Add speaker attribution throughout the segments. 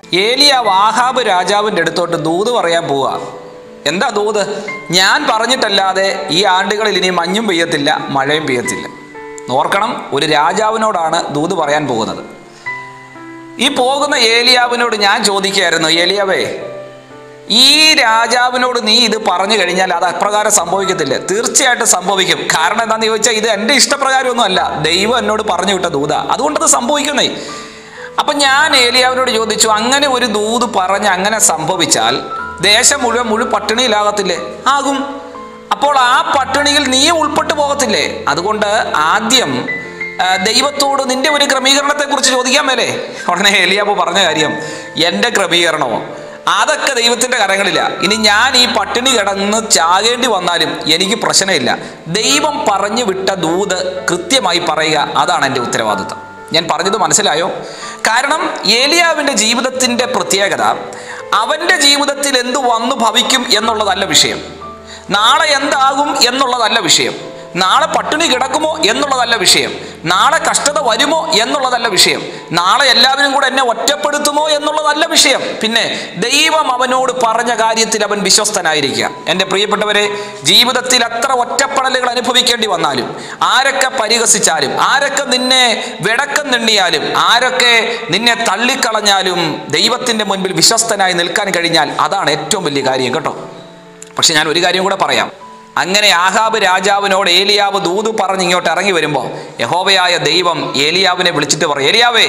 Speaker 1: ഏലിയ വാഹാബ് രാജാവിൻ്റെ അടുത്തോട്ട് ദൂത് പറയാൻ പോവുക എന്താ ദൂത് ഞാൻ പറഞ്ഞിട്ടല്ലാതെ ഈ ആണ്ടുകളിൽ ഇനി മഞ്ഞും പെയ്യത്തില്ല മഴയും പെയ്യത്തില്ല ഓർക്കണം ഒരു രാജാവിനോടാണ് ദൂത് പറയാൻ പോകുന്നത് ഈ പോകുന്ന ഏലിയാവിനോട് ഞാൻ ചോദിക്കുകയായിരുന്നു ഏലിയാവേ ഈ രാജാവിനോട് നീ ഇത് പറഞ്ഞു കഴിഞ്ഞാൽ അത് അപ്രകാരം സംഭവിക്കത്തില്ല തീർച്ചയായിട്ടും സംഭവിക്കും കാരണം എന്താണെന്ന് ചോദിച്ചാൽ ഇത് എൻ്റെ ഇഷ്ടപ്രകാരമൊന്നും അല്ല ദൈവം എന്നോട് പറഞ്ഞു വിട്ട ദൂത അതുകൊണ്ടത് സംഭവിക്കുന്നേ അപ്പം ഞാൻ ഏലിയാവിനോട് ചോദിച്ചു അങ്ങനെ ഒരു ദൂത് പറഞ്ഞ് അങ്ങനെ സംഭവിച്ചാൽ ദേശം മുഴുവൻ മുഴു പട്ടിണിയിലാകത്തില്ലേ ആകും അപ്പോൾ ആ പട്ടിണിയിൽ നീ ഉൾപ്പെട്ടു പോകത്തില്ലേ അതുകൊണ്ട് ആദ്യം ആ, ദൈവത്തോട് നിന്റെ ഒരു ക്രമീകരണത്തെക്കുറിച്ച് ചോദിക്കാൻ മേലേ ഉടനെ ഏലിയാവ് പറഞ്ഞ കാര്യം എൻ്റെ ക്രമീകരണമോ അതൊക്കെ ദൈവത്തിൻ്റെ കരങ്ങളില്ല ഇനി ഞാൻ ഈ പട്ടിണി കിടന്ന് ചാകേണ്ടി വന്നാലും എനിക്ക് പ്രശ്നമില്ല ദൈവം പറഞ്ഞു വിട്ട ദൂത് കൃത്യമായി പറയുക അതാണ് എൻ്റെ ഉത്തരവാദിത്വം ഞാൻ പറഞ്ഞത് മനസ്സിലായോ കാരണം ഏലിയാവിൻ്റെ ജീവിതത്തിൻ്റെ പ്രത്യേകത അവൻ്റെ ജീവിതത്തിൽ എന്ത് വന്നു ഭവിക്കും എന്നുള്ളതല്ല വിഷയം നാളെ എന്താകും എന്നുള്ളതല്ല വിഷയം നാളെ പട്ടിണി കിടക്കുമോ എന്നുള്ളതല്ല വിഷയം നാളെ കഷ്ടത വരുമോ എന്നുള്ളതല്ല വിഷയം നാളെ എല്ലാവരും കൂടെ എന്നെ ഒറ്റപ്പെടുത്തുമോ എന്നുള്ളതല്ല വിഷയം പിന്നെ ദൈവം അവനോട് പറഞ്ഞ കാര്യത്തിൽ അവൻ വിശ്വസ്തനായിരിക്കുക എൻ്റെ പ്രിയപ്പെട്ടവരെ ജീവിതത്തിൽ അത്ര ഒറ്റപ്പെടലുകൾ അനുഭവിക്കേണ്ടി വന്നാലും ആരൊക്കെ പരിഹസിച്ചാലും ആരൊക്കെ നിന്നെ വിടക്കം നിണ്ണിയാലും ആരൊക്കെ നിന്നെ തള്ളിക്കളഞ്ഞാലും ദൈവത്തിൻ്റെ മുൻപിൽ വിശ്വസ്തനായി നിൽക്കാൻ കഴിഞ്ഞാൽ അതാണ് ഏറ്റവും വലിയ കാര്യം കേട്ടോ പക്ഷെ ഞാൻ ഒരു കാര്യം കൂടെ പറയാം അങ്ങനെ ആഹാബ് രാജാവിനോട് ഏലിയാവ് ദൂത് പറഞ്ഞ് ഇങ്ങോട്ട് ഇറങ്ങി വരുമ്പോൾ യഹോവയായ ദൈവം ഏലിയാവിനെ വിളിച്ചിട്ട് പറയും ഏലിയാവേ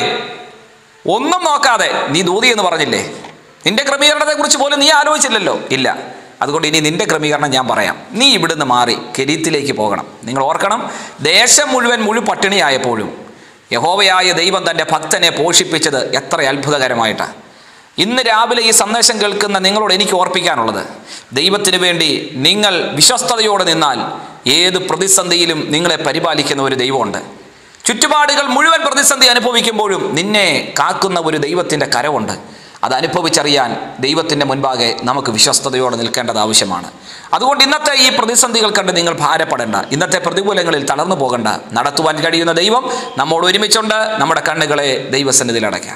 Speaker 1: ഒന്നും നോക്കാതെ നീ ദൂതി എന്ന് പറഞ്ഞില്ലേ നിന്റെ ക്രമീകരണത്തെക്കുറിച്ച് പോലും നീ ആലോചിച്ചില്ലല്ലോ ഇല്ല അതുകൊണ്ട് ഇനി നിന്റെ ക്രമീകരണം ഞാൻ പറയാം നീ ഇവിടുന്ന് മാറി കെരീത്തിലേക്ക് പോകണം നിങ്ങൾ ഓർക്കണം ദേശം മുഴുവൻ മുഴു പട്ടിണിയായപ്പോഴും യഹോവയായ ദൈവം തൻ്റെ ഭക്തനെ പോഷിപ്പിച്ചത് എത്ര അത്ഭുതകരമായിട്ടാണ് ഇന്ന് രാവിലെ ഈ സന്ദേശം കേൾക്കുന്ന നിങ്ങളോട് എനിക്ക് ഓർപ്പിക്കാനുള്ളത് ദൈവത്തിന് വേണ്ടി നിങ്ങൾ വിശ്വസ്തയോടെ നിന്നാൽ ഏത് പ്രതിസന്ധിയിലും നിങ്ങളെ പരിപാലിക്കുന്ന ഒരു ദൈവമുണ്ട് ചുറ്റുപാടുകൾ മുഴുവൻ പ്രതിസന്ധി അനുഭവിക്കുമ്പോഴും നിന്നെ കാക്കുന്ന ഒരു ദൈവത്തിൻ്റെ കരവുണ്ട് അത് അനുഭവിച്ചറിയാൻ ദൈവത്തിൻ്റെ മുൻപാകെ നമുക്ക് വിശ്വസ്തയോടെ നിൽക്കേണ്ടത് ആവശ്യമാണ് അതുകൊണ്ട് ഇന്നത്തെ ഈ പ്രതിസന്ധികൾ കണ്ട് നിങ്ങൾ ഭാരപ്പെടേണ്ട ഇന്നത്തെ പ്രതികൂലങ്ങളിൽ തളർന്നു പോകണ്ട നടത്തുവാൻ കഴിയുന്ന ദൈവം നമ്മോട് ഒരുമിച്ചുണ്ട് നമ്മുടെ കണ്ണുകളെ ദൈവസന്നിധിയിൽ അടയ്ക്കാം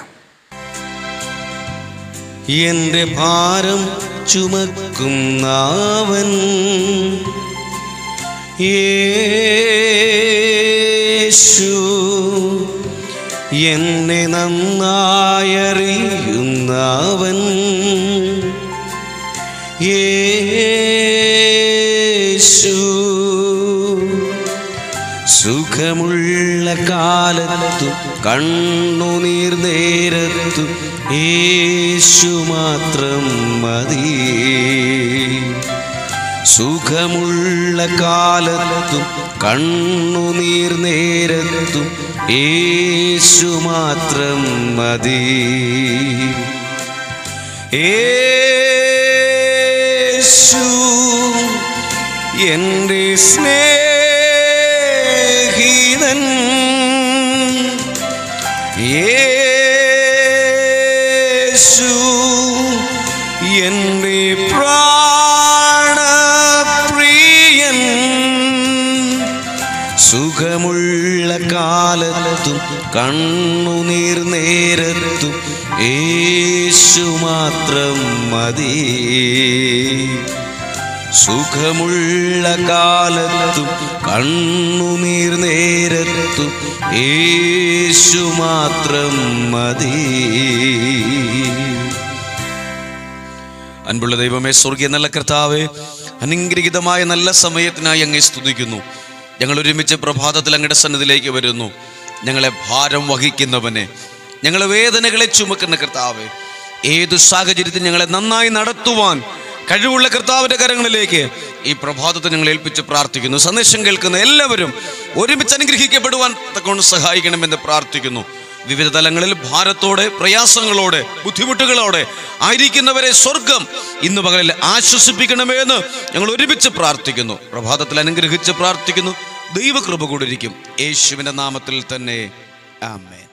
Speaker 2: എന്റെ ഭാരം ചുമക്കുന്നവൻ യേശു എന്നെ നന്നായറിയുന്നവൻ യേശു സുഖമുള്ള കാലത്തു കണ്ണുനീർ നേരത്തു യേശു മാത്രം മതി സുഖമുള്ള കാലത്തും കണ്ണുനീർ നേരത്തും യേശു മാത്രം മതി യേശു എൻ്റെ സ്നേഹിതൻ യേശു എൻ്റെ പ്രാണപ്രിയൻ സുഖമുള്ള കാലത്തും കണ്ണുനീർ നേരത്തും യേശു മാത്രം മതി സുഖമുള്ള കാലത്തും കണ്ണുനീർ നേരത്തും യേശു മാത്രം മതി അൻപുള്ള ദൈവമേ സ്വർഗീയ നല്ല കർത്താവേ അനുഗ്രഹിതമായ നല്ല സമയത്തിനായി അങ്ങേ സ്തുതിക്കുന്നു ഞങ്ങൾ ഒരുമിച്ച് പ്രഭാതത്തിൽ അങ്ങയുടെ സന്നിധിയിലേക്ക് വരുന്നു ഞങ്ങളെ ഭാരം വഹിക്കുന്നവനെ ഞങ്ങളെ വേദനകളെ ചുമക്കുന്ന കർത്താവേ ഏതു സാഹചര്യത്തിൽ ഞങ്ങളെ നന്നായി നടത്തുവാൻ കഴിവുള്ള കർത്താവിന്റെ കരങ്ങളിലേക്ക് ഈ പ്രഭാതത്തെ ഞങ്ങൾ ഏൽപ്പിച്ച് പ്രാർത്ഥിക്കുന്നു സന്ദേശം കേൾക്കുന്ന എല്ലാവരും ഒരുമിച്ച് അനുഗ്രഹിക്കപ്പെടുവാൻ തക്കൊണ്ട് സഹായിക്കണമെന്ന് പ്രാർത്ഥിക്കുന്നു വിവിധ തലങ്ങളിൽ ഭാരത്തോടെ പ്രയാസങ്ങളോടെ ബുദ്ധിമുട്ടുകളോടെ ആയിരിക്കുന്നവരെ സ്വർഗം ഇന്ന് പകലിൽ ആശ്വസിപ്പിക്കണമേ എന്ന് ഞങ്ങൾ ഒരുമിച്ച് പ്രാർത്ഥിക്കുന്നു പ്രഭാതത്തിൽ അനുഗ്രഹിച്ച് പ്രാർത്ഥിക്കുന്നു ദൈവകൃപ കൂടിയിരിക്കും യേശുവിന്റെ നാമത്തിൽ തന്നെ ആമേ